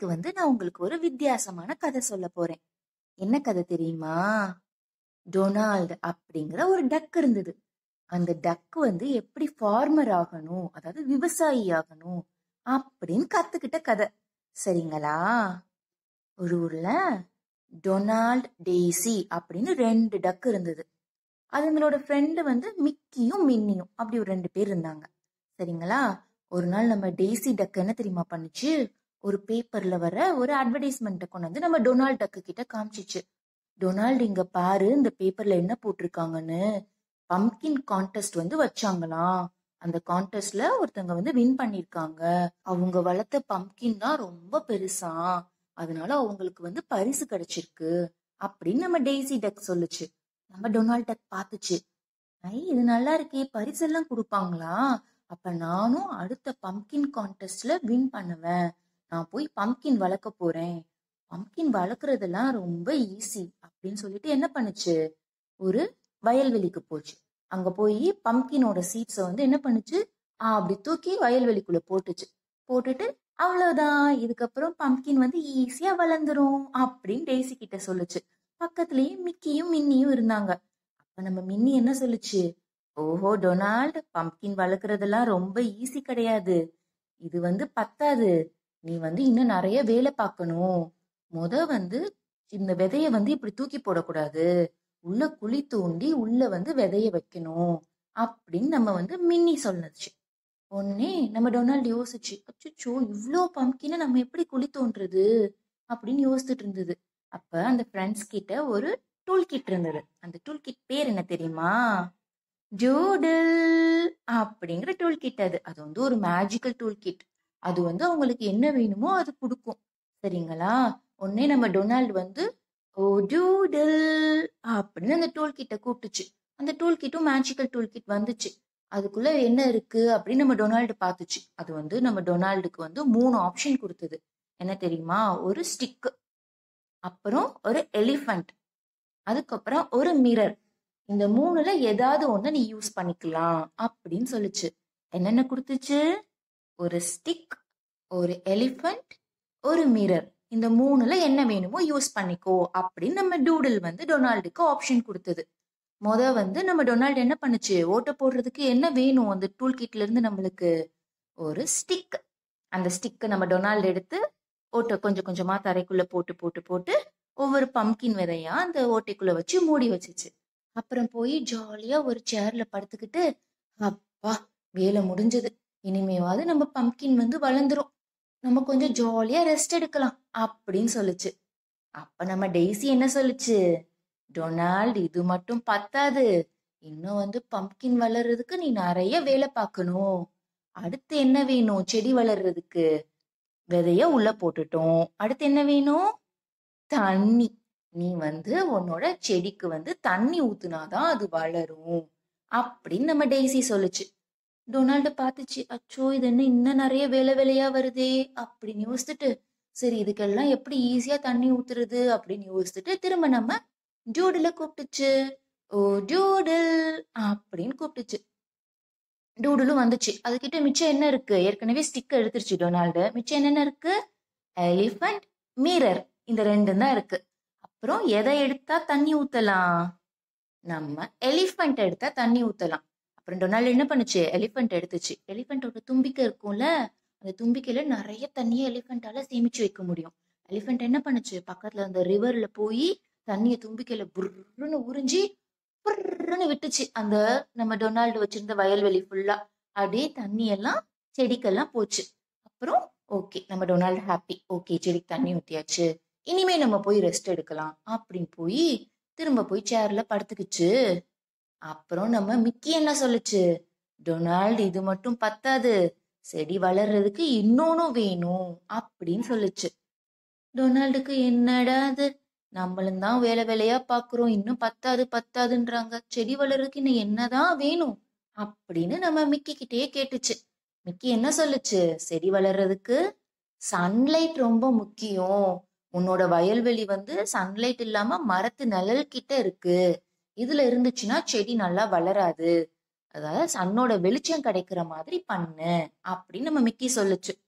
இன்னைக்கு வந்து நான் உங்களுக்கு ஒரு வித்தியாசமான கதை சொல்ல போறேன் என்ன கதை தெரியுமா டொனால்டு அப்படிங்கிற ஒரு டக் இருந்தது அந்த டக் வந்து எப்படி ஃபார்மர் ஆகணும் அதாவது விவசாயி ஆகணும் அப்படின்னு கத்துக்கிட்ட கதை சரிங்களா ஒரு ஊர்ல டொனால்ட் டெய்சி அப்படின்னு ரெண்டு டக் இருந்தது அதுங்களோட ஃப்ரெண்டு வந்து மிக்கியும் மின்னியும் அப்படி ஒரு ரெண்டு பேர் இருந்தாங்க சரிங்களா ஒரு நாள் நம்ம டெய்சி டக் என்ன தெரியுமா பண்ணுச்சு ஒரு பேப்பர்ல வர ஒரு அட்வர்டைஸ்மெண்ட்டை கொண்டு வந்து நம்ம டொனால்ட் டக்கு கிட்ட காமிச்சிச்சு டொனால்டு இங்க பாரு இந்த பேப்பர்ல என்ன போட்டிருக்காங்கன்னு பம்கின் கான்டெஸ்ட் வந்து வச்சாங்களாம் அந்த கான்டெஸ்ட்ல ஒருத்தவங்க வந்து வின் பண்ணிருக்காங்க அவங்க வளர்த்த பம்கின் தான் ரொம்ப பெருசா அதனால அவங்களுக்கு வந்து பரிசு கிடைச்சிருக்கு அப்படின்னு நம்ம டெய்சி டக் சொல்லுச்சு நம்ம டொனால்ட் டக் பார்த்துச்சு ஐ இது நல்லா இருக்கே பரிசெல்லாம் கொடுப்பாங்களா அப்ப நானும் அடுத்த பம்கின் கான்டெஸ்ட்ல வின் பண்ணுவேன் நான் போய் பம்கின் வளர்க்க போறேன் பம்கின் வளர்க்குறதெல்லாம் ரொம்ப ஈஸி அப்படின்னு சொல்லிட்டு என்ன பண்ணுச்சு ஒரு வயல்வெளிக்கு போச்சு அங்க போய் பம்கினோட சீட்ஸை வந்து என்ன பண்ணுச்சு ஆ, அப்படி தூக்கி வயல்வெளிக்குள்ள போட்டுச்சு போட்டுட்டு அவ்வளவுதான் இதுக்கப்புறம் பம்கின் வந்து ஈஸியா வளர்ந்துரும் அப்படின்னு டெய்சி கிட்ட சொல்லுச்சு பக்கத்துலயே மிக்கியும் மின்னியும் இருந்தாங்க அப்ப நம்ம மின்னி என்ன சொல்லுச்சு ஓஹோ டொனால்ட் பம்கின் வளர்க்குறதெல்லாம் ரொம்ப ஈஸி கிடையாது இது வந்து பத்தாது நீ வந்து இன்னும் நிறைய வேலை பார்க்கணும் முத வந்து இந்த விதைய வந்து இப்படி தூக்கி போடக்கூடாது உள்ள குழி தோண்டி உள்ள வந்து விதைய வைக்கணும் அப்படின்னு நம்ம வந்து மின்னி சொல்லுச்சு உடனே நம்ம டொனால்டு யோசிச்சு அச்சோ இவ்ளோ பம்கினை நம்ம எப்படி குழி தோன்றது அப்படின்னு யோசிச்சுட்டு இருந்தது அப்ப அந்த ஃப்ரெண்ட்ஸ் கிட்ட ஒரு டூல் கிட் இருந்தது அந்த டூல் கிட் பேர் என்ன தெரியுமா ஜூடில் அப்படிங்கிற டூல் கிட் அது அது வந்து ஒரு மேஜிக்கல் டூல் கிட் அது வந்து அவங்களுக்கு என்ன வேணுமோ அது கொடுக்கும் சரிங்களா உடனே நம்ம டொனால்டு வந்து ஓ ஜூடில் அப்படின்னு அந்த டூல் கிட்ட கூப்பிட்டுச்சு அந்த டூல் கிட்டும் மேஜிக்கல் டூல் கிட் வந்துச்சு அதுக்குள்ள என்ன இருக்கு அப்படின்னு நம்ம டொனால்டு பார்த்துச்சு அது வந்து நம்ம டொனால்டுக்கு வந்து மூணு ஆப்ஷன் கொடுத்தது என்ன தெரியுமா ஒரு ஸ்டிக் அப்புறம் ஒரு எலிஃபண்ட் அதுக்கப்புறம் ஒரு மிரர் இந்த மூணுல ஏதாவது ஒண்ணு நீ யூஸ் பண்ணிக்கலாம் அப்படின்னு சொல்லுச்சு என்னென்ன கொடுத்துச்சு ஒரு ஸ்டிக் ஒரு எலிஃபண்ட் ஒரு மிரர் இந்த மூணுல என்ன வேணுமோ யூஸ் பண்ணிக்கோ அப்படின்னு நம்ம டூடில் வந்து டொனால்டுக்கு ஆப்ஷன் கொடுத்தது முத வந்து நம்ம டொனால்டு என்ன பண்ணுச்சு ஓட்ட போடுறதுக்கு என்ன வேணும் அந்த டூல் கிட்ல இருந்து நம்மளுக்கு ஒரு ஸ்டிக் அந்த ஸ்டிக்கை நம்ம டொனால்டு எடுத்து ஓட்டை கொஞ்சம் கொஞ்சமா தரைக்குள்ள போட்டு போட்டு போட்டு ஒவ்வொரு பம்கின் விதையா அந்த ஓட்டைக்குள்ள வச்சு மூடி வச்சுச்சு அப்புறம் போய் ஜாலியா ஒரு சேர்ல படுத்துக்கிட்டு அப்பா வேலை முடிஞ்சது இனிமேவாவது நம்ம பம்கின் வந்து வளர்ந்துரும் நம்ம கொஞ்சம் ஜாலியா ரெஸ்ட் எடுக்கலாம் அப்படின்னு சொல்லுச்சு அப்ப நம்ம டெய்ஸி என்ன சொல்லுச்சு டொனால்டு இது மட்டும் பத்தாது இன்னும் வந்து பம்கின் வளர்றதுக்கு நீ நிறைய வேலை பார்க்கணும் அடுத்து என்ன வேணும் செடி வளர்றதுக்கு விதைய உள்ள போட்டுட்டோம் அடுத்து என்ன வேணும் தண்ணி நீ வந்து உன்னோட செடிக்கு வந்து தண்ணி ஊத்துனாதான் அது வளரும் அப்படின்னு நம்ம டெய்ஸி சொல்லுச்சு டொனால்டு பார்த்துச்சு அச்சோ இது என்ன இன்னும் நிறைய வேலை வேலையா வருதே அப்படின்னு யோசிச்சுட்டு சரி இதுக்கெல்லாம் எப்படி ஈஸியா தண்ணி ஊத்துறது அப்படின்னு யோசிச்சுட்டு திரும்ப நம்ம ஜூடில கூப்பிட்டுச்சு ஓ ஜூடில் அப்படின்னு கூப்பிட்டுச்சு டூடுலும் வந்துச்சு அதுகிட்ட மிச்சம் என்ன இருக்கு ஏற்கனவே ஸ்டிக் எடுத்துருச்சு டொனால்டு மிச்சம் என்னென்ன இருக்கு எலிஃபண்ட் மீரர் இந்த ரெண்டும் தான் இருக்கு அப்புறம் எதை எடுத்தா தண்ணி ஊத்தலாம் நம்ம எலிஃபண்ட் எடுத்தா தண்ணி ஊத்தலாம் அப்புறம் டொனால்டு என்ன பண்ணுச்சு எலிஃபண்ட் எடுத்துச்சு எலிஃபண்டோட தும்பிக்கை இருக்கும்ல அந்த தும்பிக்கையில நிறைய தண்ணியை எலிஃபண்டால சேமிச்சு வைக்க முடியும் எலிஃபண்ட் என்ன பண்ணுச்சு பக்கத்துல அந்த ரிவர்ல போய் தண்ணியை தும்பிக்கையில புர்ருன்னு உறிஞ்சி புர்ருன்னு விட்டுச்சு அந்த நம்ம டொனால்டு வச்சிருந்த வயல்வெளி ஃபுல்லா அப்படியே தண்ணி எல்லாம் செடிக்கெல்லாம் போச்சு அப்புறம் ஓகே நம்ம டொனால்டு ஹாப்பி ஓகே செடிக்கு தண்ணி ஊத்தியாச்சு இனிமே நம்ம போய் ரெஸ்ட் எடுக்கலாம் அப்படின்னு போய் திரும்ப போய் சேர்ல படுத்துக்கிச்சு அப்புறம் நம்ம மிக்கி என்ன சொல்லுச்சு டொனால்டு இது மட்டும் பத்தாது செடி வளர்றதுக்கு இன்னொன்னும் வேணும் அப்படின்னு சொல்லுச்சு டொனால்டுக்கு என்னடா அது நம்மளும் தான் வேலை வேலையா பாக்குறோம் இன்னும் பத்தாது பத்தாதுன்றாங்க செடி வளர்றதுக்கு இன்னும் என்னதான் வேணும் அப்படின்னு நம்ம மிக்கி கிட்டயே கேட்டுச்சு மிக்கி என்ன சொல்லுச்சு செடி வளர்றதுக்கு சன்லைட் ரொம்ப முக்கியம் உன்னோட வயல்வெளி வந்து சன்லைட் இல்லாம மரத்து நிழல் கிட்ட இருக்கு இதுல இருந்துச்சுன்னா செடி நல்லா வளராது அதாவது சன்னோட வெளிச்சம் கிடைக்கிற மாதிரி பண்ணு அப்படின்னு நம்ம மிக்கி சொல்லுச்சு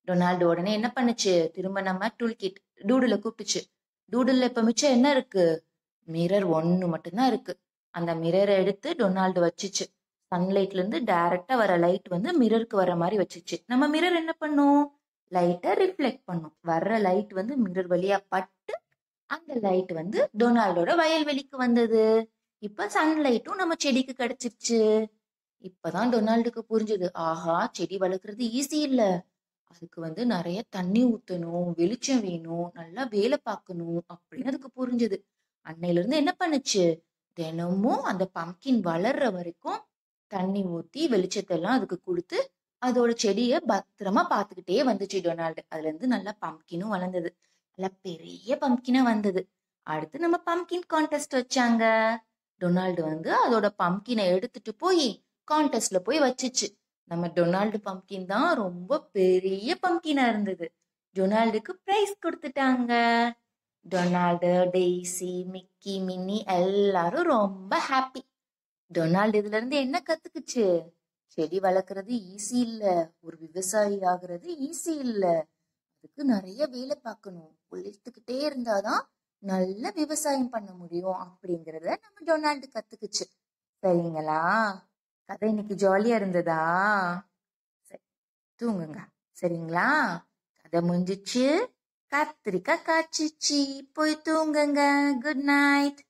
டொனால்டு உடனே என்ன பண்ணுச்சு திரும்ப நம்ம டூல் கிட் டூடுல கூப்பிட்டுச்சு டூடுல இப்ப மிச்சம் என்ன இருக்கு மிரர் ஒன்னு மட்டும்தான் இருக்கு அந்த மிரரை எடுத்து டொனால்டு வச்சுச்சு சன்லைட்ல இருந்து டைரக்டா வர லைட் வந்து மிரருக்கு வர மாதிரி வச்சுச்சு நம்ம மிரர் என்ன பண்ணும் லைட்டை ரிஃப்ளெக்ட் பண்ணும் வர்ற லைட் வந்து மிரர் வழியா பட்டு அந்த லைட் வந்து டொனால்டோட வயல்வெளிக்கு வந்தது இப்ப சன்லைட்டும் நம்ம செடிக்கு கிடைச்சிருச்சு இப்பதான் டொனால்டுக்கு புரிஞ்சது ஆஹா செடி வளர்க்குறது ஈஸி இல்ல அதுக்கு வந்து நிறைய தண்ணி ஊத்தணும் வெளிச்சம் வேணும் நல்லா வேலை பார்க்கணும் அப்படின்னு அதுக்கு புரிஞ்சது அன்னையில இருந்து என்ன பண்ணுச்சு தினமும் அந்த பம்கின் வளர்ற வரைக்கும் தண்ணி ஊத்தி வெளிச்சத்தை எல்லாம் அதுக்கு கொடுத்து அதோட செடியை பத்திரமா பார்த்துக்கிட்டே வந்துச்சு டொனால்டு அதுல இருந்து நல்லா பம்கினும் வளர்ந்தது நல்லா பெரிய பம்கினா வந்தது அடுத்து நம்ம பம்கின் கான்டெஸ்ட் வச்சாங்க டொனால்டு வந்து அதோட பம்கினை எடுத்துட்டு போய் கான்டெஸ்ட்ல போய் வச்சுச்சு நம்ம டொனால்டு பம்கின் தான் ரொம்ப பெரிய பம்கினா இருந்தது டொனால்டுக்கு பிரைஸ் கொடுத்துட்டாங்க டொனால்டு டெய்ஸி மிக்கி மின்னி எல்லாரும் ரொம்ப ஹாப்பி டொனால்டு இதுல இருந்து என்ன கத்துக்குச்சு செடி வளர்க்கறது ஈஸி இல்ல ஒரு விவசாயி ஆகுறது ஈஸி இல்ல அதுக்கு நிறைய வேலை பார்க்கணும் உழைத்துக்கிட்டே இருந்தாதான் நல்ல விவசாயம் பண்ண முடியும் அப்படிங்கறத நம்ம டொனால்டு கத்துக்குச்சு சரிங்களா கதை இன்னைக்கு ஜாலியா இருந்ததா சரி தூங்குங்க சரிங்களா கதை முடிஞ்சிச்சு கத்திரிக்காய் காய்ச்சிச்சு போய் தூங்குங்க குட் நைட்